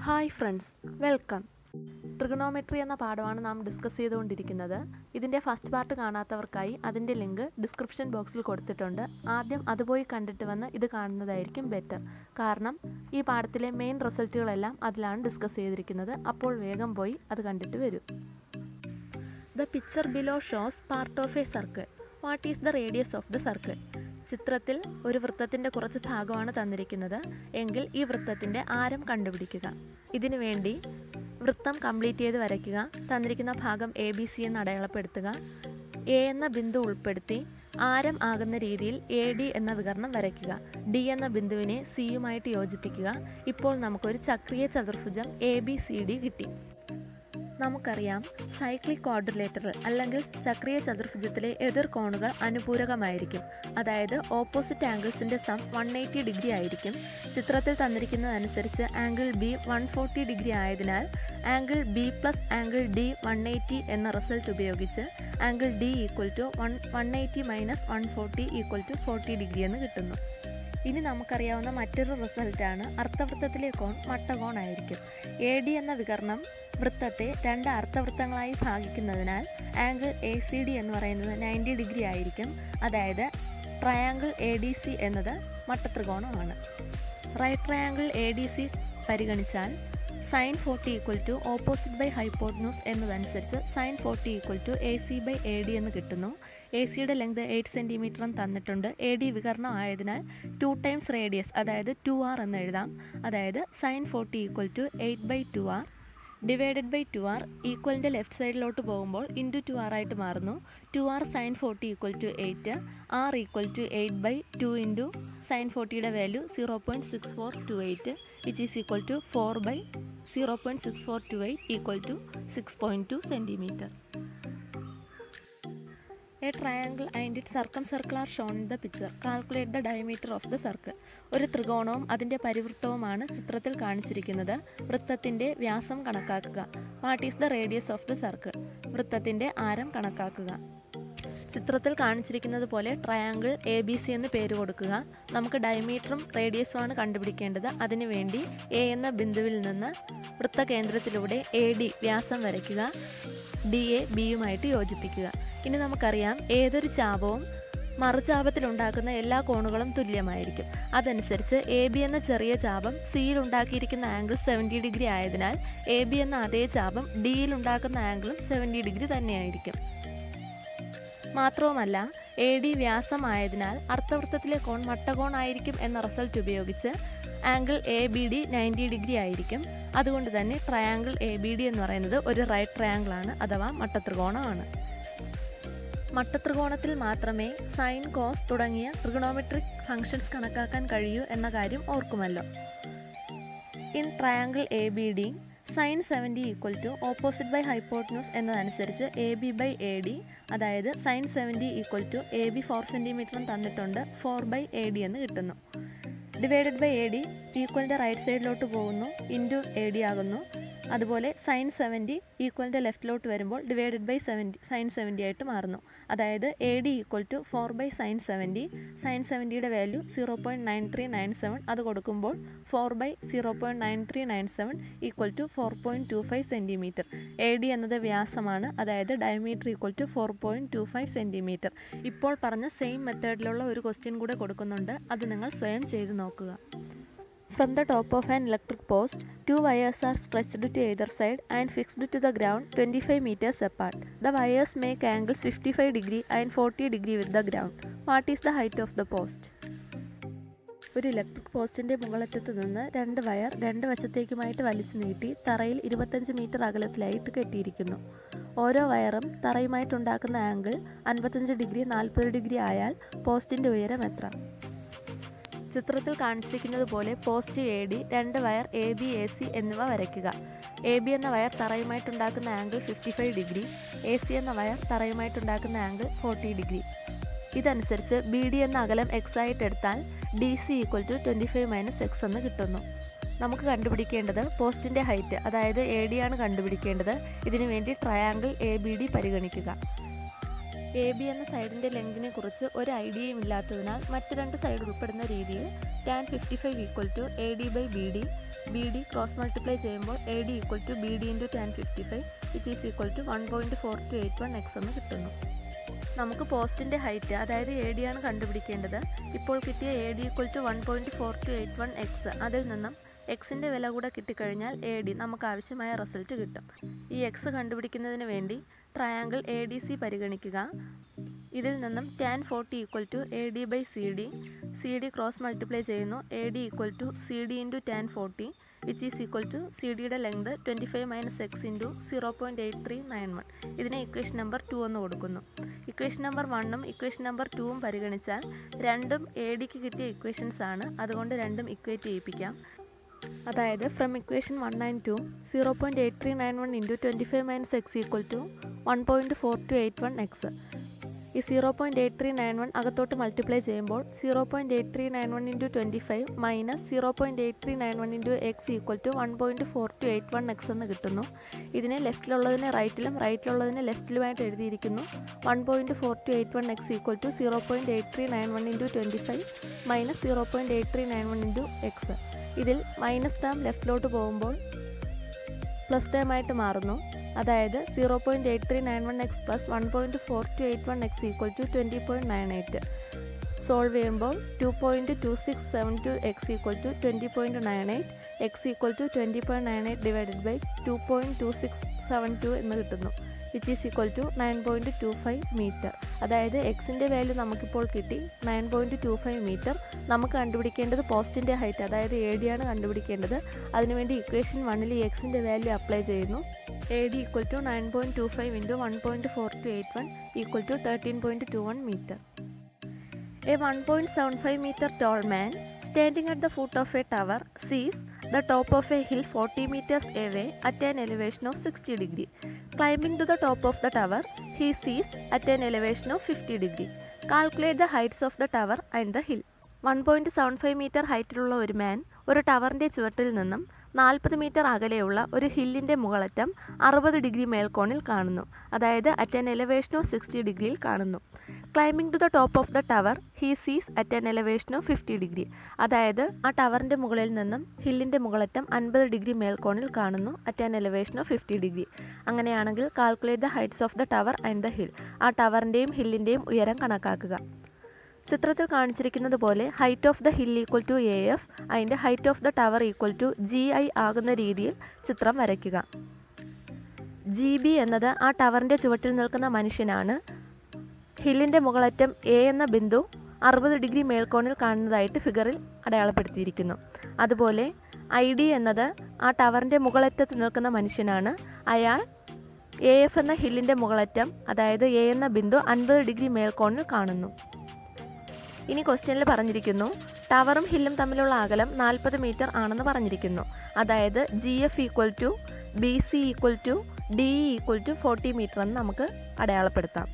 Hi friends welcome trigonometry എന്ന പാഠമാണ് നാം ഡിസ്കസ് ചെയ്തുകൊണ്ടിരിക്കുന്നത് ഇതിൻ്റെ ഫസ്റ്റ് പാർട്ട് കാണാത്തവർക്കായി അതിൻ്റെ ലിങ്ക് ഡിസ്ക്രിപ്ഷൻ ബോക്സിൽ കൊടുത്തിട്ടുണ്ട് ആദ്യം അത് പോയി കണ്ടിട്ട് വന്ന് ഇത് കാണുന്നതായിരിക്കും ബെറ്റർ കാരണം ഈ പാഠത്തിലെ മെയിൻ റിസൾട്ടുകളെല്ലാം അതിലാണ് ഡിസ്കസ് ചെയ്തിരിക്കുന്നത് അപ്പോൾ വേഗം പോയി അത് കണ്ടിട്ട് വരൂ the picture below shows part of a circle what is the radius of the circle ചിത്രത്തിൽ ഒരു വൃത്തത്തിൻ്റെ കുറച്ച് ഭാഗമാണ് തന്നിരിക്കുന്നത് എങ്കിൽ ഈ വൃത്തത്തിൻ്റെ ആരം കണ്ടുപിടിക്കുക ഇതിനു വേണ്ടി വൃത്തം കംപ്ലീറ്റ് ചെയ്ത് വരയ്ക്കുക തന്നിരിക്കുന്ന ഭാഗം എ ബി സി എന്ന് അടയാളപ്പെടുത്തുക എ എന്ന ബിന്ദു ഉൾപ്പെടുത്തി ആരം ആകുന്ന രീതിയിൽ എ ഡി എന്ന വികരണം വരയ്ക്കുക ഡി എന്ന ബിന്ദുവിനെ സിയുമായിട്ട് യോജിപ്പിക്കുക ഇപ്പോൾ നമുക്കൊരു ചക്രീയ ചതുർഭുജം എ ബി സി ഡി കിട്ടി നമുക്കറിയാം സൈക്ലിക് ക്വാഡ്രിലേറ്ററൽ അല്ലെങ്കിൽ ചക്രീയ ചതുർഭുജത്തിലെ എതിർ കോണുകൾ അനുപൂരകമായിരിക്കും അതായത് ഓപ്പോസിറ്റ് ആംഗിൾസിൻ്റെ സം വൺ എയ്റ്റി ഡിഗ്രി ആയിരിക്കും ചിത്രത്തിൽ തന്നിരിക്കുന്നതനുസരിച്ച് angle B one forty degree ആയതിനാൽ angle B plus angle D one eighty എന്ന റിസൾട്ട് ഉപയോഗിച്ച് angle D equal to one one eighty minus one forty equal to forty degree എന്ന് കിട്ടുന്നു ഇനി നമുക്കറിയാവുന്ന മറ്റൊരു റിസൾട്ടാണ് അർത്ഥവൃത്തത്തിലെ കോൺ മട്ടകോൺ ആയിരിക്കും എ ഡി എന്ന വികരണം വൃത്തത്തെ രണ്ട് അർത്ഥവൃത്തങ്ങളായി ഭാഗിക്കുന്നതിനാൽ ആംഗിൾ എ സി ഡി എന്ന് പറയുന്നത് നയൻറ്റി ഡിഗ്രി ആയിരിക്കും അതായത് ട്രയാങ്കിൾ എ ഡി സി എന്നത് മട്ടത്രികോണമാണ് right triangle A D C പരിഗണിച്ചാൽ sine forty equal to opposite by hypotenuse എന്നതനുസരിച്ച് sine forty equal to A C by A D എന്ന് കിട്ടുന്നു എ സിയുടെ ലെങ്ത് എയ്റ്റ് സെൻറ്റിമീറ്ററും തന്നിട്ടുണ്ട് എ ഡി വികരണം ആയതിനാൽ ടു ടൈംസ് റേഡിയസ് അതായത് ടു ആർ എന്ന് എഴുതാം അതായത് sine forty equal to eight by two R divided by two R ഈക്വലിൻ്റെ ലെഫ്റ്റ് സൈഡിലോട്ട് പോകുമ്പോൾ ഇൻറ്റു ടു ആർ ആയിട്ട് മാറുന്നു two R sine forty equal to eight R equal to eight by two into sine ഫോർട്ടിയുടെ value zero point six four two eight which is equal to four by zero point six four two eight equal to six point two centimetre A triangle and it circum circle are shown in the picture calculate the diameter of the circle ഒരു ത്രികോണവും അതിൻ്റെ പരിവൃത്തവുമാണ് ചിത്രത്തിൽ കാണിച്ചിരിക്കുന്നത് വൃത്തത്തിൻ്റെ വ്യാസം കണക്കാക്കുക what is the radius of the circle വൃത്തത്തിൻ്റെ ആരം കണക്കാക്കുക ചിത്രത്തിൽ കാണിച്ചിരിക്കുന്നത് പോലെ ട്രയാങ്കിൾ എ ബി സി എന്ന് പേര് കൊടുക്കുക നമുക്ക് ഡയമീറ്ററും റേഡിയസുമാണ് കണ്ടുപിടിക്കേണ്ടത് അതിനുവേണ്ടി എ എന്ന ബിന്ദുവിൽ നിന്ന് വൃത്തകേന്ദ്രത്തിലൂടെ എ ഡി വ്യാസം വരയ്ക്കുക ഡി എ ബിയുമായിട്ട് യോജിപ്പിക്കുക ഇനി നമുക്കറിയാം ഏതൊരു ചാപവും മറുചാപത്തിലുണ്ടാക്കുന്ന എല്ലാ കോണുകളും തുല്യമായിരിക്കും അതനുസരിച്ച് എ ബി എന്ന ചെറിയ ചാപം സിയിൽ ഉണ്ടാക്കിയിരിക്കുന്ന ആംഗിൾ സെവൻറ്റി ഡിഗ്രി ആയതിനാൽ എ ബി എന്ന അതേ ചാപം ഡിയിൽ ഉണ്ടാക്കുന്ന ആംഗിളും സെവൻറ്റി ഡിഗ്രി തന്നെയായിരിക്കും മാത്രവുമല്ല എ ഡി വ്യാസമായതിനാൽ അർത്ഥവൃത്തത്തിലെ കോൺ മട്ടകോൺ ആയിരിക്കും എന്ന റിസൾട്ട് ഉപയോഗിച്ച് angle A B D ninety degree ആയിരിക്കും അതുകൊണ്ട് തന്നെ ട്രയാങ്കിൾ എ ബി ഡി എന്ന് പറയുന്നത് ഒരു റൈറ്റ് ട്രയാങ്കിൾ ആണ് അഥവാ മട്ടത്രികോണമാണ് മട്ടത്രികോണത്തിൽ മാത്രമേ സൈൻ കോസ് തുടങ്ങിയ ട്രിഗണോമെട്രിക് ഫംഗ്ഷൻസ് കണക്കാക്കാൻ കഴിയൂ എന്ന കാര്യം ഓർക്കുമല്ലോ in triangle A B D sine seventy equal to opposite by hypotenuse എന്നതനുസരിച്ച് A B by A D അതായത് sine seventy equal to A B four സെൻറ്റിമീറ്ററും തന്നിട്ടുണ്ട് ഫോർ ബൈ എ ഡി എന്ന് കിട്ടുന്നു ഡിവൈഡഡ് ബൈ എ ഡി ഈക്വലിൻ്റെ right സൈഡിലോട്ട് പോകുന്നു into A D ആകുന്നു അതുപോലെ സൈൻ സെവൻറ്റി ഈക്വലിൻ്റെ ലെഫ്റ്റിലോട്ട് വരുമ്പോൾ divided by seventy sine seventy ആയിട്ട് മാറുന്നു അതായത് A D equal to four by sine seventy sine സെവൻറ്റിയുടെ value zero point nine three nine seven അത് കൊടുക്കുമ്പോൾ four by zero point nine three nine seven equal to four point two five centimetre A D എന്നത് വ്യാസമാണ് അതായത് diameter equal to four point two five centimetre ഇപ്പോൾ പറഞ്ഞ same മെത്തേഡിലുള്ള ഒരു question കൂടെ കൊടുക്കുന്നുണ്ട് അത് നിങ്ങൾ സ്വയം ചെയ്ത് നോക്കുക From the top of an electric post, two wires are stretched to either side and fixed to the ground 25 meters apart. The wires make angles 55 degree and 40 degree with the ground. What is the height of the post? ഒരു electric പോസ്റ്റിൻ്റെ മുകളറ്റത്ത് നിന്ന് രണ്ട് wire രണ്ട് വശത്തേക്കുമായിട്ട് വലിച്ചു നീട്ടി തറയിൽ ഇരുപത്തഞ്ച് മീറ്റർ അകലത്തിലായിട്ട് കെട്ടിയിരിക്കുന്നു ഓരോ വയറും തറയുമായിട്ടുണ്ടാക്കുന്ന ആംഗിൾ അൻപത്തഞ്ച് ഡിഗ്രി നാൽപ്പത് ഡിഗ്രി ആയാൽ പോസ്റ്റിൻ്റെ ഉയരം എത്ര ചിത്രത്തിൽ കാണിച്ചിരിക്കുന്നത് പോലെ പോസ്റ്റ് എ ഡി രണ്ട് wire A B A C എന്നിവ വരയ്ക്കുക എ ബി എന്ന വയർ തറയുമായിട്ടുണ്ടാക്കുന്ന angle fifty five degree A C എന്ന വയർ തറയുമായിട്ടുണ്ടാക്കുന്ന ആംഗിൾ ഫോർട്ടി ഡിഗ്രി ഇതനുസരിച്ച് ബി ഡി എന്ന അകലം എക്സ് ആയിട്ട് എടുത്താൽ D C equal to twenty five minus X എന്ന് കിട്ടുന്നു നമുക്ക് കണ്ടുപിടിക്കേണ്ടത് പോസ്റ്റിൻ്റെ ഹൈറ്റ് അതായത് എ ഡി ആണ് കണ്ടുപിടിക്കേണ്ടത് ഇതിനു വേണ്ടി ട്രയാങ്കിൾ എ ബി ഡി പരിഗണിക്കുക എ ബി എന്ന സൈഡിൻ്റെ ലെങ്തിനെ കുറിച്ച് ഒരു ഐഡിയയും ഇല്ലാത്തതിനാൽ മറ്റ് രണ്ട് സൈഡ് ഉൾപ്പെടുന്ന രീതിയിൽ tan fifty five equal to A D by B D B D cross multiply ചെയ്യുമ്പോൾ A D equal to B D into tan fifty five which is equal to one point four two eight one X എന്ന് കിട്ടുന്നു നമുക്ക് പോസ്റ്റിൻ്റെ height അതായത് A D ആണ് കണ്ടുപിടിക്കേണ്ടത് ഇപ്പോൾ കിട്ടിയ A D equal to one point four two eight one X അതിൽ നിന്നും എക്സിൻ്റെ വില കൂടെ കിട്ടിക്കഴിഞ്ഞാൽ എ ഡി നമുക്ക് ആവശ്യമായ റിസൾട്ട് കിട്ടും ഈ എക്സ് കണ്ടുപിടിക്കുന്നതിന് വേണ്ടി ട്രയാങ്കിൾ എ ഡി സി പരിഗണിക്കുക ഇതിൽ നിന്നും tan forty equal to A D by C D C D cross multiply ചെയ്യുന്നു A D equal to C D into tan forty which is equal to C ഡിയുടെ length twenty five minus X into zero point eight three nine one ഇതിനെ equation number two എന്ന് കൊടുക്കുന്നു equation number വണ്ണും equation number ടുവും പരിഗണിച്ചാൽ രണ്ടും A ഡിക്ക് കിട്ടിയ ഇക്വേഷൻസ് ആണ് അതുകൊണ്ട് രണ്ടും ഇക്വേറ്റ് ചെയ്യിപ്പിക്കാം അതായത് from equation one nine two zero point eight three nine one into twenty five minus X equal to one point four two eight one X ഈ zero point eight three nine one അകത്തോട്ട് multiply ചെയ്യുമ്പോൾ zero point eight three nine one into twenty five minus zero point eight three nine one into X equal to one point four two eight one X എന്ന് കിട്ടുന്നു ഇതിനെ ലെഫ്റ്റിലുള്ളതിനെ റൈറ്റിലും റൈറ്റിലുള്ളതിനെ ലെഫ്റ്റിലുമായിട്ട് എഴുതിയിരിക്കുന്നു one point four two eight one X equal to zero point eight three nine one into twenty five minus zero point eight three nine one into X ഇതിൽ minus term ലെഫ്റ്റിലോട്ട് പോകുമ്പോൾ plus term ആയിട്ട് മാറുന്നു അതായത് zero point eight three nine one X plus one point four two eight one X equal to twenty point nine eight solve ചെയ്യുമ്പോൾ two point two six seven to X equal to twenty point nine eight X equal to twenty point nine eight divided by two point two six seven two എന്ന് കിട്ടുന്നു which is equal to nine point two five metre അതായത് എക്സിൻ്റെ value നമുക്കിപ്പോൾ കിട്ടി nine point two five metre നമുക്ക് കണ്ടുപിടിക്കേണ്ടത് പോസ്റ്റിൻ്റെ height അതായത് എ ഡി ആണ് കണ്ടുപിടിക്കേണ്ടത് അതിനുവേണ്ടി ഇക്വേഷൻ വണ്ണിൽ ഈ എക്സിൻ്റെ വാല്യൂ അപ്ലൈ ചെയ്യുന്നു A D equal to nine point two five into one point four two eight one equal to thirteen point two one metre A 1.75 meter tall man standing at the foot of a tower sees the top of a hill 40 meters away at an elevation of 60 degree. Climbing to the top of the tower, he sees at an elevation of 50 degree. Calculate the heights of the tower and the hill. One point seven five metre ഹൈറ്റിലുള്ള ഒരു man ഒരു ടവറിൻ്റെ ചുവട്ടിൽ നിന്നും നാൽപ്പത് metre അകലെയുള്ള ഒരു ഹില്ലിൻ്റെ മുകളറ്റം അറുപത് degree മേൽക്കോണിൽ കാണുന്നു അതായത് at an elevation of sixty ഡിഗ്രിയിൽ കാണുന്നു climbing to the top of the tower he sees at an elevation of fifty degree അതായത് ആ ടവറിൻ്റെ മുകളിൽ നിന്നും ഹില്ലിൻ്റെ മുകളറ്റം അൻപത് ഡിഗ്രി മേൽക്കോണിൽ കാണുന്നു at an elevation of fifty degree അങ്ങനെയാണെങ്കിൽ calculate the heights of the tower and the hill ആ ടവറിൻ്റെയും ഹില്ലിൻ്റെയും ഉയരം കണക്കാക്കുക ചിത്രത്തിൽ കാണിച്ചിരിക്കുന്നത് പോലെ height of the hill equal to A F അതിൻ്റെ height of the tower equal to G I ആകുന്ന രീതിയിൽ ചിത്രം വരയ്ക്കുക ജി ബി എന്നത് ആ ടവറിൻ്റെ ചുവട്ടിൽ നിൽക്കുന്ന മനുഷ്യനാണ് ഹില്ലിൻ്റെ മുകളറ്റം എ എന്ന ബിന്ദു അറുപത് ഡിഗ്രി മേൽക്കോണിൽ കാണുന്നതായിട്ട് ഫിഗറിൽ അടയാളപ്പെടുത്തിയിരിക്കുന്നു അതുപോലെ ഐ ഡി എന്നത് ആ ടവറിൻ്റെ മുകളറ്റത്ത് നിൽക്കുന്ന മനുഷ്യനാണ് അയാൾ എ എഫ് എന്ന ഹില്ലിൻ്റെ മുകളറ്റം അതായത് എ എന്ന ബിന്ദു അൻപത് ഡിഗ്രി മേൽക്കോണിൽ കാണുന്നു ഇനി ക്വസ്റ്റ്യനിൽ പറഞ്ഞിരിക്കുന്നു ടവറും ഹില്ലും തമ്മിലുള്ള അകലം നാൽപ്പത് മീറ്റർ ആണെന്ന് പറഞ്ഞിരിക്കുന്നു അതായത് G F equal to B C equal to D equal to forty metre എന്ന് നമുക്ക് അടയാളപ്പെടുത്താം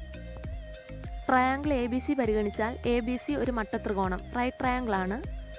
ട്രയാങ്കിൾ എ ബി സി പരിഗണിച്ചാൽ എ ബി സി ഒരു മട്ടത്രികോണം റൈറ്റ് ട്രയാങ്കിൾ ആണ്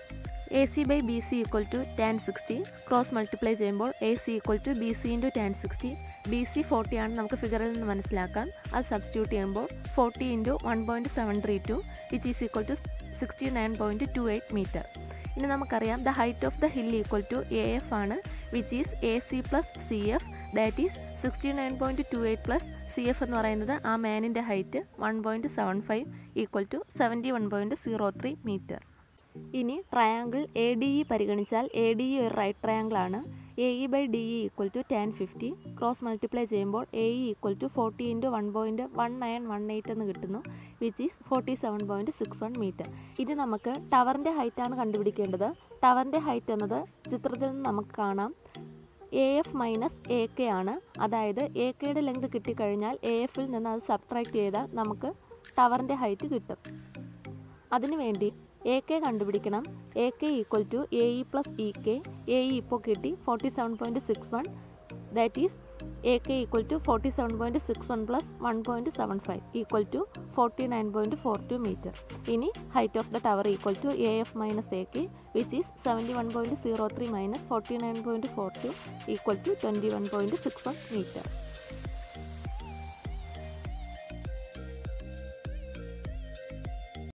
A C by B C equal to tan sixty cross multiply ചെയ്യുമ്പോൾ A C equal to B C into tan sixty B C forty ആണ് നമുക്ക് ഫിഗറിൽ നിന്ന് മനസ്സിലാക്കാം അത് സബ്സ്റ്റിറ്റ്യൂട്ട് ചെയ്യുമ്പോൾ forty into one point seven three two which is equal to sixty nine point two eight metre ഇനി നമുക്കറിയാം the height of the hill equal to A F ആണ് which is A C plus C F that is sixty nine point two eight plus C F എന്ന് പറയുന്നത് ആ മാനിൻ്റെ height one point seven five equal to seventy one point zero three metre ഇനി triangle A D E പരിഗണിച്ചാൽ A D E ഒരു right triangle ആണ് A E by D E equal to tan fifty cross multiply ചെയ്യുമ്പോൾ A E equal to forty into one point one nine one eight എന്ന് കിട്ടുന്നു which is forty seven point six one metre ഇത് നമുക്ക് ടവറിൻ്റെ ഹൈറ്റാണ് കണ്ടുപിടിക്കേണ്ടത് ടവറിൻ്റെ height എന്നത് ചിത്രത്തിൽ നിന്ന് നമുക്ക് കാണാം A F minus A K ആണ് അതായത് എ കെയുടെ ലെങ്ത് കിട്ടിക്കഴിഞ്ഞാൽ എ എഫിൽ നിന്ന് അത് സബ്ട്രാക്ട് ചെയ്താൽ നമുക്ക് ടവറിൻ്റെ ഹൈറ്റ് കിട്ടും അതിനുവേണ്ടി എ കെ കണ്ടുപിടിക്കണം A K equal to A E plus E K A E ഇപ്പോൾ കിട്ടി forty seven point six one that is A K equal to forty seven point six one plus one point seven five equal to forty nine point four two metre ഇനി height of the tower equal to A F minus A K which is seventy one point zero three minus forty nine point four two equal to twenty one point six one metre